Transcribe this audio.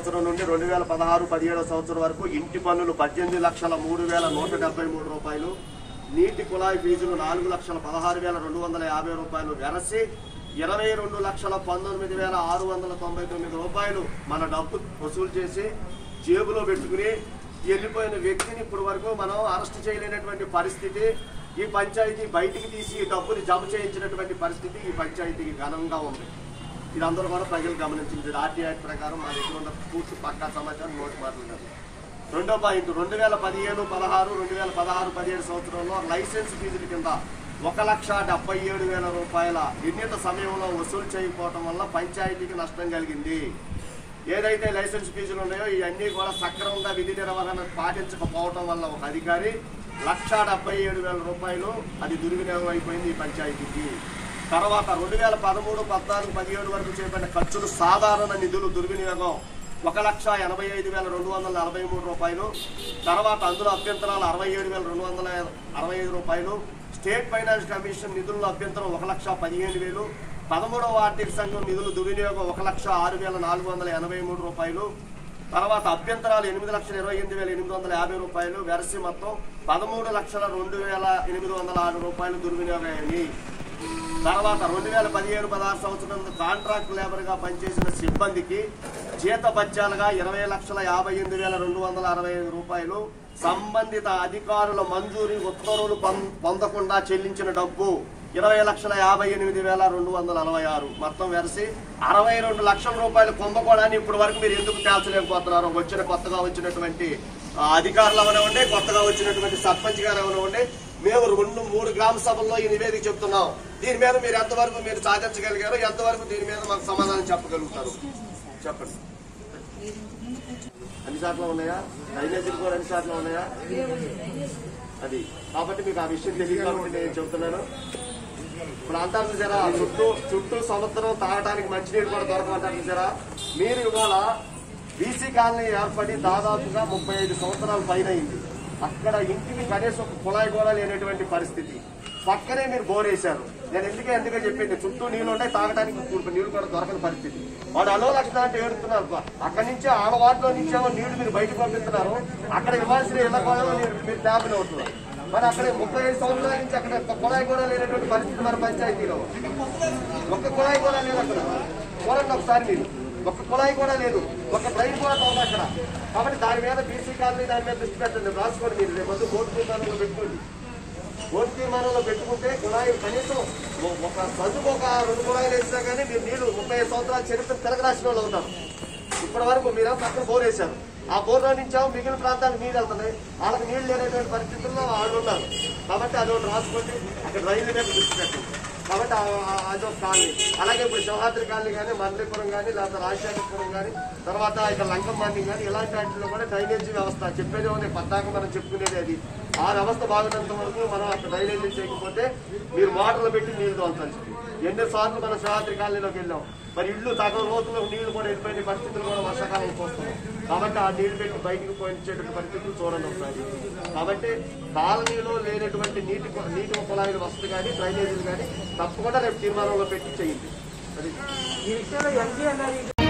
సంవత్సరం నుండి రెండు వేల పదహారు పదిహేడో సంవత్సరం వరకు ఇంటి పన్నులు పద్దెనిమిది లక్షల మూడు వేల నూట డెబ్బై మూడు రూపాయలు నీటి కుళాయి ఫీజులు నాలుగు లక్షల పదహారు వేల రెండు వందల యాభై రూపాయలు వెరసి ఇరవై రెండు లక్షల పంతొమ్మిది వేల ఆరు వందల తొంభై తొమ్మిది రూపాయలు మన డబ్బు వసూలు చేసి జేబులో పెట్టుకుని వెళ్ళిపోయిన వ్యక్తిని ఇప్పుడు వరకు మనం అరెస్ట్ చేయలేనటువంటి పరిస్థితి ఈ పంచాయతీ బయటికి తీసి ఈ డబ్బుని జమ చేయించినటువంటి పరిస్థితి ఈ పంచాయతీకి ఘనంగా ఉంది ఇదందరూ కూడా ప్రజలు గమనించింది ఆర్టీ యాక్ట్ ప్రకారం మా దగ్గర ఉన్న పూర్తి పక్కా సమాచారం నోటి మాట్లాడారు రెండో పాయింట్ రెండు వేల పదిహేను పదహారు రెండు వేల పదహారు పదిహేడు సంవత్సరంలో లైసెన్స్ ఫీజుల కింద ఒక లక్ష డెబ్బై ఏడు వేల రూపాయల నిర్ణీత సమయంలో వసూలు చేయకపోవటం వల్ల పంచాయతీకి నష్టం కలిగింది ఏదైతే లైసెన్స్ ఫీజులు ఉన్నాయో ఇవన్నీ కూడా సక్రమంగా విధి నిర్వహణ పాటించకపోవటం వల్ల ఒక అధికారి లక్ష డెబ్బై ఏడు వేల రూపాయలు అది దుర్వినియోగం అయిపోయింది ఈ పంచాయతీకి తర్వాత రెండు వేల పదమూడు పద్నాలుగు పదిహేడు వరకు చేపట్టిన ఖర్చులు సాధారణ నిధులు దుర్వినియోగం ఒక లక్ష ఎనభై ఐదు వేల రెండు వందల నలభై మూడు రూపాయలు తర్వాత అందులో అభ్యంతరాలు అరవై ఏడు వేల రెండు వందల అరవై ఐదు రూపాయలు స్టేట్ ఫైనాన్స్ కమిషన్ నిధుల్లో అభ్యంతరం ఒక లక్ష పదిహేను వేలు పదమూడవ ఆర్థిక సంఘం నిధులు దుర్వినియోగం ఒక లక్ష ఆరు వేల నాలుగు వందల ఎనభై మూడు రూపాయలు తర్వాత అభ్యంతరాలు ఎనిమిది లక్షల ఇరవై ఎనిమిది వేల ఎనిమిది వందల యాభై రూపాయలు వెరసి మొత్తం పదమూడు లక్షల రెండు వేల ఎనిమిది వందల ఆరు రూపాయలు దుర్వినియోగమైనవి తర్వాత రెండు వేల పదిహేను పదహారు సంవత్సరం కాంట్రాక్ట్ లేబర్ గా పనిచేసిన సిబ్బందికి జీత బత్యాలుగా ఇరవై లక్షల యాభై ఎనిమిది వేల రెండు వందల అరవై ఐదు రూపాయలు సంబంధిత అధికారుల మంజూరి ఉత్తర్వులు పొం- పొందకుండా చెల్లించిన డబ్బు ఇరవై లక్షల యాభై ఎనిమిది వేల రెండు వందల అరవై ఆరు మొత్తం వెరసి అరవై రెండు లక్షల రూపాయలు కుంభకోణాన్ని ఇప్పటి వరకు మీరు ఎందుకు తేల్చలేకపోతున్నారు వచ్చిన కొత్తగా వచ్చినటువంటి ఆ, అధికారులు అవనివ్వండి కొత్తగా వచ్చినటువంటి సర్పంచ్ గారు అవనివ్వండి మేము రెండు మూడు గ్రామ సభల్లో ఈ నివేదిక చెప్తున్నాం దీని మీద మీరు ఎంతవరకు మీరు సాధించగలిగారు ఎంతవరకు దీని మీద మాకు సమాధానం చెప్పగలుగుతారు చెప్పండి అన్ని శాఖలు ఉన్నాయా డ్రైనేజీలు కూడా అన్ని శాఖలు ఉన్నాయా అది కాబట్టి మీకు ఆ విషయం తెలియదు కాబట్టి నేను చెప్తున్నాను ఇప్పుడు అంటారు చూసారా చుట్టూ చుట్టూ సంవత్సరం తాగడానికి మంచినీరు కూడా దొరకమంటారు చూసారా మీరు ఇవాళ బీసీ కాలనీ ఏర్పడి దాదాపుగా ముప్పై ఐదు సంవత్సరాల పైన అయింది అక్కడ ఇంటికి కనీసం ఒక కుళాయి కూడా లేనటువంటి పరిస్థితి పక్కనే మీరు బోర్ వేశారు నేను ఎందుకే ఎందుకే చెప్పింది చుట్టూ నీళ్లు ఉన్నాయి తాగడానికి ఇప్పుడు నీళ్లు కూడా దొరకని పరిస్థితి వాడు అలో లక్ష అంటే ఏడుతున్నారు అక్కడి నుంచి ఆడవాటిలో నుంచి ఏమో నీళ్లు మీరు బయటకు పంపిస్తున్నారు అక్కడ ఇవ్వాల్సిన ఇళ్ల కూడా మీరు మీరు ట్యాబ్లు అవుతున్నారు మరి అక్కడ ముప్పై ఐదు సంవత్సరాల నుంచి అక్కడ ఒక్క కుళాయి కూడా లేనటువంటి పరిస్థితి మన పంచాయతీలో ఒక్క కుళాయి కూడా లేదు అక్కడ చూడండి ఒకసారి మీరు ఒక్క కుళాయి కూడా లేదు ఒక డ్రైన్ కూడా తోదు అక్కడ కాబట్టి దాని మీద బీసీ కాలనీ దాని మీద దృష్టి పెట్టండి రాసుకోండి మీరు రేపు పొద్దున్న ఓటు తీర్మానంలో పెట్టుకోండి ఓటు తీర్మానంలో పెట్టుకుంటే కుళాయి కనీసం ఒ- ఒక సందుకు ఒక రెండు కుళాయిలు వేసినా కానీ మీరు నీళ్లు ముప్పై ఐదు సంవత్సరాల చరిత్ర తిరగరాసిన వాళ్ళు అవుతారు ఇప్పటి వరకు మీరు పక్కన బోర్ వేశారు ఆ బోర్లో నుంచేమో మిగిలిన ప్రాంతానికి నీళ్ళు వెళ్తున్నాయి వాళ్ళకి నీళ్ళు లేనటువంటి పరిస్థితుల్లో వాళ్ళు ఉన్నారు కాబట్టి అది ఒకటి రాసుకోండి అక్కడ రైలు మీద దృష్టి పెట్టండి కాబట్టి ఆ- ఆ- అదొక కాలనీ అలాగే ఇప్పుడు సింహాద్రి కాలనీ కానీ మర్లీపురం కానీ లేకపోతే రాజశేఖరపురం కానీ తర్వాత ఇక్కడ లంకం మంది కానీ ఇలాంటి వాటిలో కూడా డ్రైనేజీ వ్యవస్థ చెప్పేది ఉంది పద్దాక మనం చెప్పుకునేది అది ఆ వ్యవస్థ బాగున్నంత వరకు మనం అక్కడ డ్రైనేజీ చేయకపోతే మీరు మోటార్లు పెట్టి నీళ్లు తోలుతారు ఎన్నిసార్లు మనం సింహాద్రి కాలనీలోకి వెళ్ళాం మరి ఇల్లు సగం రోజుల్లో నీళ్లు కూడా వెళ్ళిపోయిన పరిస్థితులు కూడా వర్షాకాలం వస్తున్నాయి కాబట్టి ఆ నీళ్లు పెట్టి బయటికి పోయించేటువంటి పరిస్థితులు చూడండి ఒకసారి కాబట్టి కాలనీలో లేనటువంటి నీటి కొ- నీటి కుళాయిలు వస్తుంది కానీ డ్రైనేజీలు కానీ తప్పకుండా రేపు తీర్మానంలో పెట్టి చేయండి అది ఈ విషయంలో ఎంపీ అన్నారు